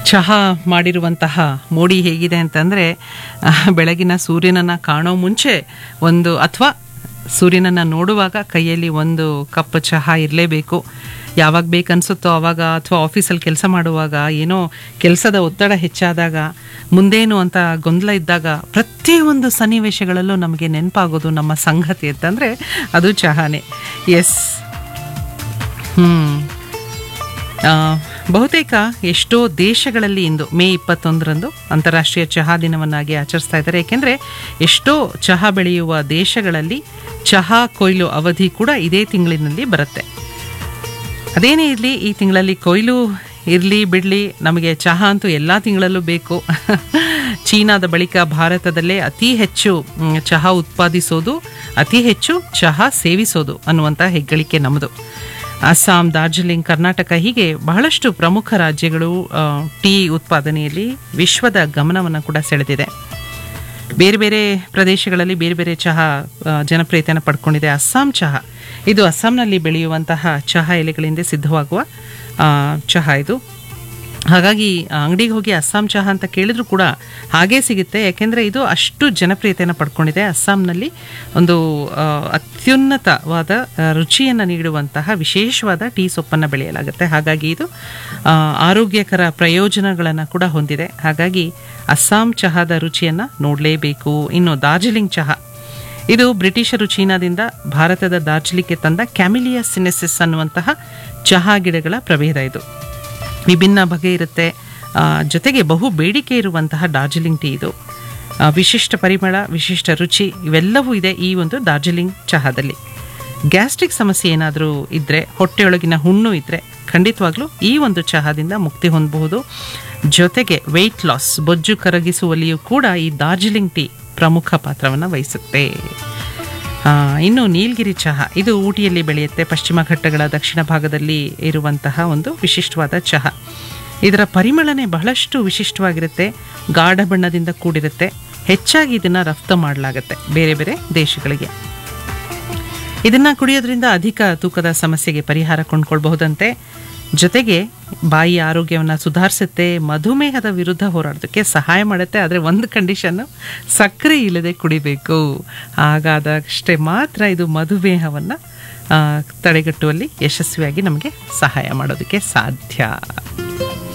ಚಹಾ ಮಾಡಿರುವಂತಹ ಮೋಡಿ ಹೇಗಿದೆ ಅಂತಂದರೆ ಬೆಳಗಿನ ಸೂರ್ಯನನ್ನು ಕಾಣೋ ಮುಂಚೆ ಒಂದು ಅಥವಾ ಸೂರ್ಯನನ್ನು ನೋಡುವಾಗ ಕೈಯಲ್ಲಿ ಒಂದು ಕಪ್ ಚಹಾ ಇರಲೇಬೇಕು ಯಾವಾಗ ಬೇಕನ್ಸುತ್ತೋ ಆವಾಗ ಅಥವಾ ಆಫೀಸಲ್ಲಿ ಕೆಲಸ ಮಾಡುವಾಗ ಏನೋ ಕೆಲಸದ ಒತ್ತಡ ಹೆಚ್ಚಾದಾಗ ಮುಂದೇನು ಅಂತ ಗೊಂದಲ ಇದ್ದಾಗ ಪ್ರತಿಯೊಂದು ಸನ್ನಿವೇಶಗಳಲ್ಲೂ ನಮಗೆ ನೆನಪಾಗೋದು ನಮ್ಮ ಸಂಗತಿ ಅಂತಂದರೆ ಅದು ಚಹಾನೇ ಎಸ್ ಹ್ಞೂ ಆ, ಬಹುತೇಕ ಎಷ್ಟೋ ದೇಶಗಳಲ್ಲಿ ಇಂದು ಮೇ ಇಪ್ಪತ್ತೊಂದರಂದು ಅಂತಾರಾಷ್ಟ್ರೀಯ ಚಹಾ ದಿನವನ್ನಾಗಿ ಆಚರಿಸ್ತಾ ಇದ್ದಾರೆ ಏಕೆಂದರೆ ಎಷ್ಟೋ ಚಹಾ ಬೆಳೆಯುವ ದೇಶಗಳಲ್ಲಿ ಚಹಾ ಕೊಯ್ಲು ಅವಧಿ ಕೂಡ ಇದೇ ತಿಂಗಳಿನಲ್ಲಿ ಬರುತ್ತೆ ಅದೇನೇ ಇರಲಿ ಈ ತಿಂಗಳಲ್ಲಿ ಕೊಯ್ಲು ಇರಲಿ ಬಿಡಲಿ ನಮಗೆ ಚಹಾ ಅಂತೂ ಎಲ್ಲ ತಿಂಗಳಲ್ಲೂ ಬೇಕು ಚೀನಾದ ಬಳಿಕ ಭಾರತದಲ್ಲೇ ಅತಿ ಹೆಚ್ಚು ಮ್, ಚಹಾ ಉತ್ಪಾದಿಸೋದು ಅತಿ ಹೆಚ್ಚು ಚಹಾ ಸೇವಿಸೋದು ಅನ್ನುವಂಥ ಹೆಗ್ಗಳಿಕೆ ನಮ್ಮದು ಅಸ್ಸಾಂ ಡಾರ್ಜಿಲಿಂಗ್ ಕರ್ನಾಟಕ ಹೀಗೆ ಬಹಳಷ್ಟು ಪ್ರಮುಖ ರಾಜ್ಯಗಳು ಆ, ಟೀ ಉತ್ಪಾದನೆಯಲ್ಲಿ ವಿಶ್ವದ ಗಮನವನ್ನು ಕೂಡ ಸೆಳೆದಿದೆ ಬೇರೆ ಬೇರೆ ಪ್ರದೇಶಗಳಲ್ಲಿ ಬೇರೆ ಬೇರೆ ಚಹಾ ಆ, ಜನಪ್ರಿಯತೆಯನ್ನು ಪಡ್ಕೊಂಡಿದೆ ಅಸ್ಸಾಂ ಚಹಾ ಇದು ಅಸ್ಸಾಂನಲ್ಲಿ ಬೆಳೆಯುವಂತಹ ಚಹಾ ಎಲೆಗಳಿಂದ ಸಿದ್ಧವಾಗುವ ಆ, ಚಹಾ ಇದು ಹಾಗಾಗಿ ಅಂಗಡಿಗೆ ಹೋಗಿ ಅಸ್ಸಾಂ ಚಹಾ ಅಂತ ಕೇಳಿದ್ರು ಕೂಡ ಹಾಗೇ ಸಿಗುತ್ತೆ ಯಾಕೆಂದರೆ ಇದು ಅಷ್ಟು ಜನಪ್ರಿಯತೆಯನ್ನು ಪಡ್ಕೊಂಡಿದೆ ಅಸ್ಸಾಂನಲ್ಲಿ ಒಂದು ಆ, ಅತ್ಯುನ್ನತವಾದ ಆ, ರುಚಿಯನ್ನು ನೀಡುವಂತಹ ವಿಶೇಷವಾದ ಟೀ ಸೊಪ್ಪನ್ನು ಬೆಳೆಯಲಾಗುತ್ತೆ ಹಾಗಾಗಿ ಇದು ಆ, ಆರೋಗ್ಯಕರ ಪ್ರಯೋಜನಗಳನ್ನು ಕೂಡ ಹೊಂದಿದೆ ಹಾಗಾಗಿ ಅಸ್ಸಾಂ ಚಹಾದ ರುಚಿಯನ್ನು ನೋಡಲೇಬೇಕು ಇನ್ನು ಡಾರ್ಜಿಲಿಂಗ್ ಚಹಾ ಇದು ಬ್ರಿಟಿಷರು ಚೀನಾದಿಂದ ಭಾರತದ ಡಾರ್ಜಿಲಿಂಗ್ಗೆ ತಂದ ಕ್ಯಾಮಿಲಿಯಾ ಸಿನೆಸಿಸ್ ಅನ್ನುವಂತಹ ಚಹಾ ಗಿಡಗಳ ಪ್ರಭೇದ ಇದು ವಿಭಿನ್ನ ಬಗೆ ಇರುತ್ತೆ ಆ, ಜೊತೆಗೆ ಬಹು ಬೇಡಿಕೆ ಇರುವಂತಹ ಡಾರ್ಜಿಲಿಂಗ್ ಟೀ ಇದು ಆ, ವಿಶಿಷ್ಟ ಪರಿಮಳ ವಿಶಿಷ್ಟ ರುಚಿ ಇವೆಲ್ಲವೂ ಇದೆ ಈ ಒಂದು ಡಾರ್ಜಿಲಿಂಗ್ ಚಹಾದಲ್ಲಿ ಗ್ಯಾಸ್ಟ್ರಿಕ್ ಸಮಸ್ಯೆ ಏನಾದರೂ ಇದ್ದರೆ ಹೊಟ್ಟೆಯೊಳಗಿನ ಹುಣ್ಣು ಇದ್ದರೆ ಖಂಡಿತವಾಗ್ಲೂ ಈ ಒಂದು ಚಹಾದಿಂದ ಮುಕ್ತಿ ಹೊಂದಬಹುದು ಜೊತೆಗೆ ವೆಯ್ಟ್ ಲಾಸ್ ಬೊಜ್ಜು ಕರಗಿಸುವಲ್ಲಿಯೂ ಕೂಡ ಈ ಡಾರ್ಜಿಲಿಂಗ್ ಟೀ ಪ್ರಮುಖ ಪಾತ್ರವನ್ನು ವಹಿಸುತ್ತೆ ಆ, ಇನ್ನು ನೀಲಗಿರಿ ಚಹಾ ಇದು ಊಟಿಯಲ್ಲಿ ಬೆಳೆಯುತ್ತೆ ಪಶ್ಚಿಮ ಘಟ್ಟಗಳ ದಕ್ಷಿಣ ಭಾಗದಲ್ಲಿ ಇರುವಂತಹ ಒಂದು ವಿಶಿಷ್ಟವಾದ ಚಹಾ ಇದರ ಪರಿಮಳನೆ ಬಹಳಷ್ಟು ವಿಶಿಷ್ಟವಾಗಿರುತ್ತೆ ಗಾಢ ಬಣ್ಣದಿಂದ ಕೂಡಿರುತ್ತೆ ಹೆಚ್ಚಾಗಿ ಇದನ್ನು ರಫ್ತು ಮಾಡಲಾಗುತ್ತೆ ಬೇರೆ ಬೇರೆ ದೇಶಗಳಿಗೆ ಇದನ್ನ ಕುಡಿಯೋದ್ರಿಂದ ಅಧಿಕ ತೂಕದ ಸಮಸ್ಯೆಗೆ ಪರಿಹಾರ ಕೊಂಡ್ಕೊಳ್ಬಹುದಂತೆ ಜೊತೆಗೆ ಬಾಯಿ ಆರೋಗ್ಯವನ್ನು ಸುಧಾರಿಸುತ್ತೆ ಮಧುಮೇಹದ ವಿರುದ್ಧ ಹೋರಾಡೋದಕ್ಕೆ ಸಹಾಯ ಮಾಡುತ್ತೆ ಆದರೆ ಒಂದು ಕಂಡೀಷನ್ನು ಸಕ್ಕರೆ ಇಲ್ಲದೆ ಕುಡಿಬೇಕು ಹಾಗಾದಷ್ಟೇ ಮಾತ್ರ ಇದು ಮಧುಮೇಹವನ್ನು ತಡೆಗಟ್ಟುವಲ್ಲಿ ಯಶಸ್ವಿಯಾಗಿ ನಮಗೆ ಸಹಾಯ ಮಾಡೋದಕ್ಕೆ ಸಾಧ್ಯ